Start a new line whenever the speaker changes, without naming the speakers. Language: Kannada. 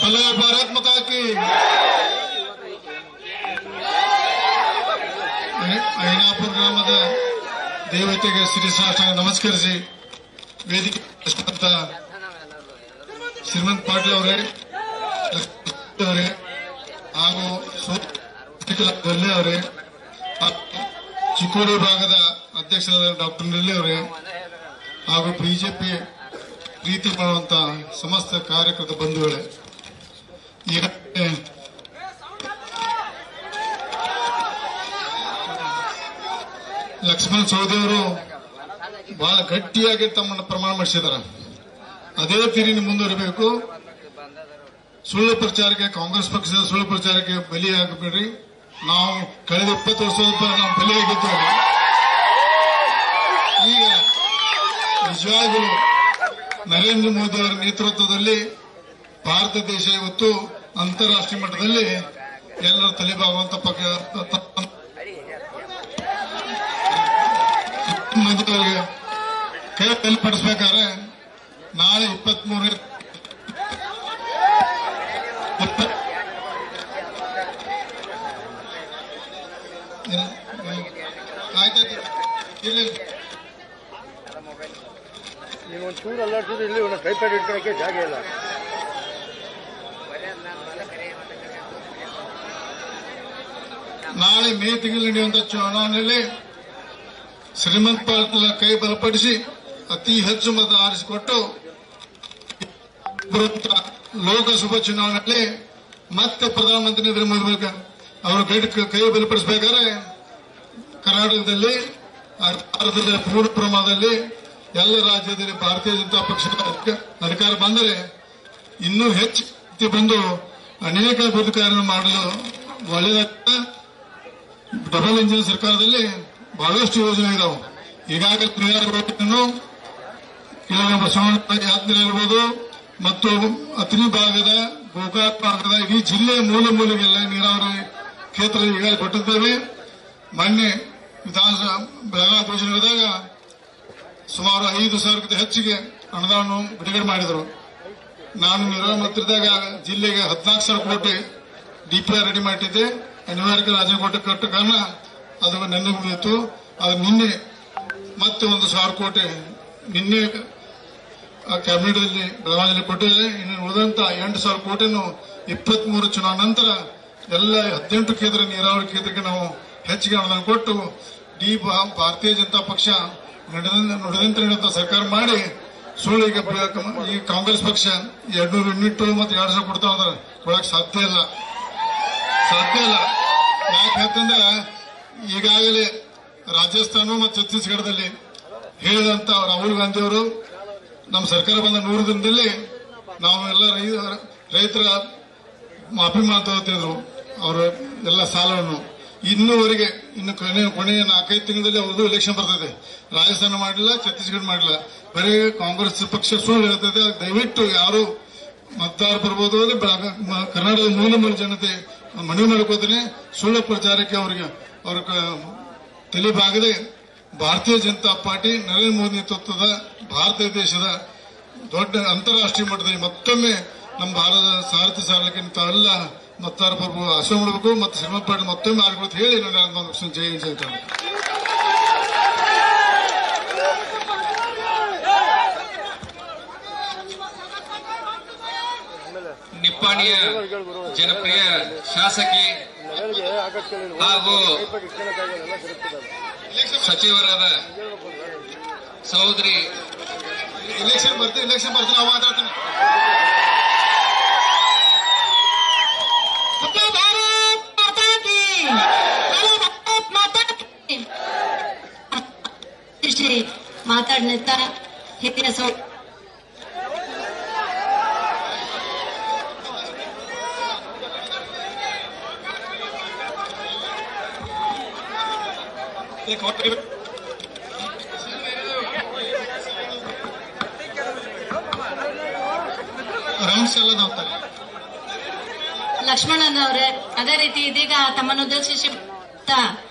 ಹಲೋ ಭಾರತ್ ಮಾತಾ ಕಿ ಐನಾಪುರ ಗ್ರಾಮದ ದೇವತೆಗೆ ಶ್ರೀಸಾಷ್ಟಾಂಗ ನಮಸ್ಕರಿಸಿ ವೇದಿಕೆ ಅಂತ ಶ್ರೀಮಂತ್ ಪಾಟೀಲ್ ಅವರೇ ಲಕ್ಷ್ಮೀ ಅವರೇ ಹಾಗೂ ಗಲ್ಲೆ ಅವರೇ ಹಾಗೂ ಚಿಕ್ಕೋಡಿ ಭಾಗದ ಅಧ್ಯಕ್ಷರಾದ ಡಾಕ್ಟರ್ ನೆಲ್ಲಿ ಅವರೇ ಹಾಗೂ ಬಿಜೆಪಿ ಪ್ರೀತಿ ಮಾಡುವಂತ ಸಮಸ್ತ ಕಾರ್ಯಕರ್ತ ಬಂಧುಗಳೇ ಈಗಾಗಲೇ ಲಕ್ಷ್ಮಣ ಸವದಿ ಅವರು ಬಹಳ ಗಟ್ಟಿಯಾಗಿ ತಮ್ಮನ್ನು ಪ್ರಮಾಣ ಮಾಡಿಸಿದಾರ ಅದೇ ತೀರಿ ನೀವು ಮುಂದುವರಿಬೇಕು ಸುಳ್ಳು ಪ್ರಚಾರಕ್ಕೆ ಕಾಂಗ್ರೆಸ್ ಪಕ್ಷದ ಸುಳ್ಳು ಪ್ರಚಾರಕ್ಕೆ ಬಲಿಯಾಗಬೇಡ್ರಿ ನಾವು ಕಳೆದ ಇಪ್ಪತ್ತು ವರ್ಷದ ನಾವು ಬಲಿಯಾಗಿದ್ದೇವೆ ಈಗ ನಿಜವಾಗಲೂ ನರೇಂದ್ರ ಮೋದಿ ಅವರ ನೇತೃತ್ವದಲ್ಲಿ ಭಾರತ ದೇಶ ಇವತ್ತು ಅಂತಾರಾಷ್ಟ್ರೀಯ ಮಟ್ಟದಲ್ಲಿ ಎಲ್ಲರ ತಲೆಬಾಗುವಂತ ಪಕ್ಷ ಮೋದಿ ಅವರಿಗೆ ಕೈ ಬಲಪಡಿಸಬೇಕಾದ್ರೆ ನಾಳೆ ಇಪ್ಪತ್ತ್ ಮೂರನೇ ಆಯ್ತಾಯ್ತು ಇಲ್ಲ ಇಲ್ಲ.
ನೀವು ಒಂದು ಚೂರು ಅಲ್ಲಾಡ್ಸಿದ್ರೆ ಇಲ್ಲಿ ಒಂದು ಟ್ರೈಪ್ಯಾಡ್ ಇಟ್ಕೊಳಕ್ಕೆ ಜಾಗ ಇಲ್ಲ
ನಾಳೆ ಮೇ ತಿಂಗಳು ನಡೆಯುವಂತ ಚುನಾವಣೆಯಲ್ಲಿ ಶ್ರೀಮಂತ್ ಪಾಟೀಲ್ ಕೈ ಬಲಪಡಿಸಿ ಅತಿ ಹೆಚ್ಚು ಮತ ಆರಿಸಿಕೊಟ್ಟು ಬರುವಂತ ಲೋಕಸಭಾ ಚುನಾವಣೆಯಲ್ಲಿ ಮತ್ತೆ ಪ್ರಧಾನಮಂತ್ರಿ ನರೇಂದ್ರ ಮೋದಿ ಮೂಲಕ ಅವರು ಕೈ ಕೈ ಬಲಪಡಿಸಬೇಕಾದ್ರೆ ಕರ್ನಾಟಕದಲ್ಲಿ ಭಾರತದ ಪೂರ್ಣ ಪ್ರಮಾಣದಲ್ಲಿ ಎಲ್ಲ ರಾಜ್ಯದಲ್ಲಿ ಭಾರತೀಯ ಜನತಾ ಪಕ್ಷದ ಅಧಿಕ- ಅಧಿಕಾರ ಬಂದರೆ ಇನ್ನೂ ಹೆಚ್ಚು ಶಕ್ತಿ ಬಂದು ಅನೇಕ ಅಭಿವೃದ್ಧಿ ಕಾರ್ಯ ಮಾಡಲು ಒಳ್ಳೆಯದಾಗ್ತದೆ ಡಬಲ್ ಇಂಜಿನ್ ಸರ್ಕಾರದಲ್ಲಿ ಬಹಳಷ್ಟು ಯೋಜನೆ ಇದಾವೆ ಈಗಾಗಲೇ ಕ್ರಿಯಾಗಳನ್ನು ಇವಾಗ ಬಸವಣ್ಣ ಯಾತ್ರೆ ಇರ್ಬೋದು ಮತ್ತು ಅತಿನಿ ಭಾಗದ ಗೋಕಾಕ್ ಭಾಗದ ಇಡೀ ಜಿಲ್ಲೆಯ ಮೂಲೆ ಮೂಲೆಗೆಲ್ಲ ನೀರಾವರಿ ಕ್ಷೇತ್ರ ಈಗಾಗಲೇ ಕೊಟ್ಟಿದ್ದೇವೆ ಮೊನ್ನೆ ವಿಧಾನಸಭಾ ಬೆಳಗಾವಿ ಅಧಿವೇಶನ ನಡೆದಾಗ ಸುಮಾರು ಐದು ಸಾವಿರಕ್ಕಿಂತ ಹೆಚ್ಚಿಗೆ ಅನುದಾನ ಬಿಡುಗಡೆ ಮಾಡಿದರು ನಾನು ನೀರಾವರಿ ಮಂತ್ರಿದಾಗ ಜಿಲ್ಲೆಗೆ ಹದಿನಾಲ್ಕು ಸಾವಿರ ಕೋಟಿ ಡಿಪಿಆರ್ ರೆಡಿ ಮಾಡಿದ್ದೆ ಅನಿವಾರ್ಯ ರಾಜಕೋಟೆ ಕಟ್ಟ ಕಾರಣ ಅದು ನೆನ್ನೆ ಮುಗಿಯಿತು ಅದು ನಿನ್ನೆ ಮತ್ತೆ ಒಂದು ಸಾವಿರ ಕೋಟಿ ನಿನ್ನೆ ಕ್ಯಾಬಿನೆಟ್ ಅಲ್ಲಿ ಬೆಳಗಾವಿಯಲ್ಲಿ ಕೊಟ್ಟಿದೆ ಇನ್ನು ಉಳಿದಂತ ಎಂಟು ಸಾವಿರ ಕೋಟಿಯನ್ನು ಇಪ್ಪತ್ತ್ ಮೂರು ಚುನಾವಣೆ ನಂತರ ಎಲ್ಲ ಹದಿನೆಂಟು ಕೇಂದ್ರ ನೀರಾವರಿ ಕೇಂದ್ರಕ್ಕೆ ನಾವು ಹೆಚ್ಚಿಗೆ ಅನುದಾನ ಕೊಟ್ಟು ಡಿ ಭಾ- ಭಾರತೀಯ ಜನತಾ ಪಕ್ಷ ನಡೆದ- ನುಡಿದಂತೆ ನಡೆದಂತ ಸರ್ಕಾರ ಮಾಡಿ ಸುಳ್ಳು ಈಗ ಬ- ಈ ಕಾಂಗ್ರೆಸ್ ಪಕ್ಷ ಎರಡ್ನೂರು ಯೂನಿಟ್ ಮತ್ತೆ ಎರಡು ಸಾವಿರ ಕೊಡ್ತಾ ಇದಾರೆ ಕೊಡಕ್ ಸಾಧ್ಯ ಇಲ್ಲ ಸಾಧ್ಯ ಇಲ್ಲ ಯಾಕೆ ಹೇಳ್ತಂದ್ರೆ ಈಗಾಗಲೇ ರಾಜಸ್ಥಾನ ಮತ್ತು ಛತ್ತೀಸ್ಗಢದಲ್ಲಿ ಹೇಳಿದಂತ ರಾಹುಲ್ ಗಾಂಧಿ ಅವರು ನಮ್ಮ ಸರ್ಕಾರ ಬಂದ ನೂರು ದಿನದಲ್ಲಿ ನಾವು ಎಲ್ಲ ರೈ- ರೈತರ ಮಾಫಿ ಮಾಡ್ತಿದ್ರು ಅವರ ಎಲ್ಲ ಸಾಲವನ್ನು ಇನ್ನೂವರೆಗೆ ಇನ್ನು ಕೊನೆ ಕೊನೆಯ ನಾಲ್ಕೈದು ತಿಂಗಳಲ್ಲಿ ಅವ್ರದ್ದು ಎಲೆಕ್ಷನ್ ಬರ್ತದೆ ರಾಜಸ್ಥಾನ ಮಾಡಿಲ್ಲ ಛತ್ತೀಸ್ಗಢ ಮಾಡಿಲ್ಲ ಬರೀ ಕಾಂಗ್ರೆಸ್ ಪಕ್ಷ ಸುಳ್ಳು ಹೇಳ್ತದೆ ದಯವಿಟ್ಟು ಯಾರು ಮತದಾರ ಬರ್ಬೋದು ಅಂದ್ರೆ ಬೆಳಗ- ಮ- ಕರ್ನಾಟಕದ ಮೂಲ ಮೂಲ ಜನತೆ ಮನವಿ ಮಾಡ್ಕೋತೀನಿ ಸುಳ್ಳು ಪ್ರಚಾರಕ್ಕೆ ಅವರಿಗೆ ಅವ್ರ ಕ- ತಲೆಬಾಗದೆ ಭಾರತೀಯ ಜನತಾ ಪಾರ್ಟಿ ನರೇಂದ್ರ ಮೋದಿ ನೇತೃತ್ವದ ಭಾರತ ದೇಶದ ದೊಡ್ಡ ಅಂತಾರಾಷ್ಟ್ರೀಯ ಮಟ್ಟದಲ್ಲಿ ಮತ್ತೊಮ್ಮೆ ನಮ್ಮ ಭಾರತ ಸಾರಥಿ ಸಾರಲಿಕ್ಕೆ ತಾವೆಲ್ಲ ಮತದಾರ ಬರ್ಬೋ ಆಶ್ರಮ ಮಾಡಬೇಕು ಮತ್ತು ಶ್ರೀಮಂತ ಪಾಟೀಲ್ ಮತ್ತೊಮ್ಮೆ ಆಡ್ಬೇಕು ಅಂತ ಹೇಳಿ ನಾನು ಜೈ ಹಿಂದ್ ಜೈ ಕರ್ನಾಟಕ.
ನಿಪ್ಪಾಣಿಯ ಜನಪ್ರಿಯ ಶಾಸಕಿ
ಮಗಳಿಗೆ ಆಗಕ್ಕೆ
ಹಾಗೂ
ಟ್ರೈಪ್ಯಾಡ್ ಇಟ್ಕೊಳಕ್ಕಾಗಲ್ಲ ಎಲ್ಲ ತಿರುಗ್ತದೆ
ಸಚಿವರಾದ ಸಹೋದರಿ
ಇಲೆಕ್ಷನ್ ಬರ್ತೀನಿ ಇಲೆಕ್ಷನ್ ಬರ್ತೀನಿ ನಾವು ಮಾತಾಡ್ತೀನಿ
जय भारत माता की जय भारत माता की ಶ್ರೀ ಮಾತಾಡ್ನಂತ ಹಿರಿಯ ಸೌ
ರೌಂಡ್ಸ್ ಎಲ್ಲ ನಾವ್ತಾರೆ
ಲಕ್ಷ್ಮಣನ್ ಅವರೇ ಅದೇ ರೀತಿ ಇದೀಗ ತಮ್ಮನ್ನು ಉದ್ದೇಶಿಸಿ